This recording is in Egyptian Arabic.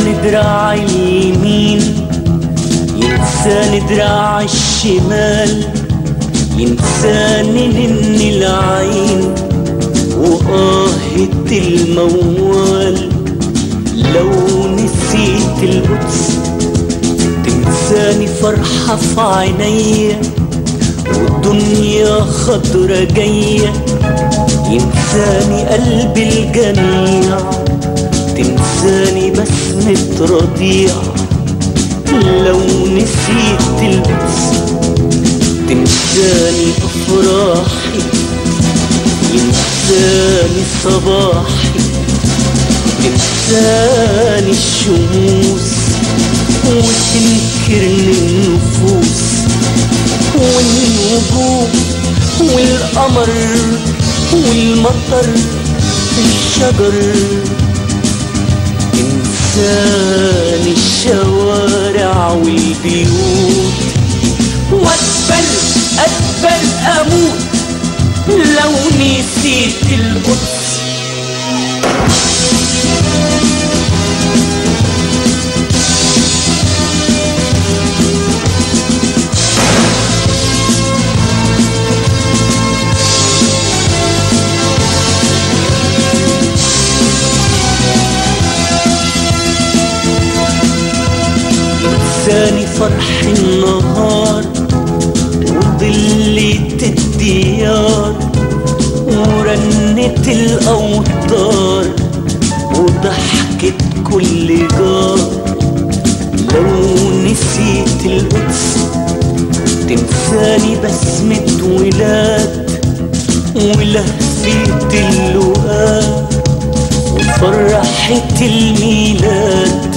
ينساني دراع اليمين ينساني دراع الشمال ينساني نن العين وآهة الموال لو نسيت القدس تنساني فرحة في عينيا والدنيا خضرة جاية ينساني قلب الجميع تنساني بسمة رضيع لو نسيت القدس تنساني أفراحي ينساني صباحي تنساني الشموس وتنكرني النفوس والنجوم والقمر والمطر الشجر تنساني الشوارع والبيوت واتبل اتبل اموت لو نسيت القدس ثاني فرح النهار وظلة الديار ورنة الأوتار وضحكة كل جار لو نسيت القدس تنساني بسمة ولاد ولهفة اللقاء وفرحة الميلاد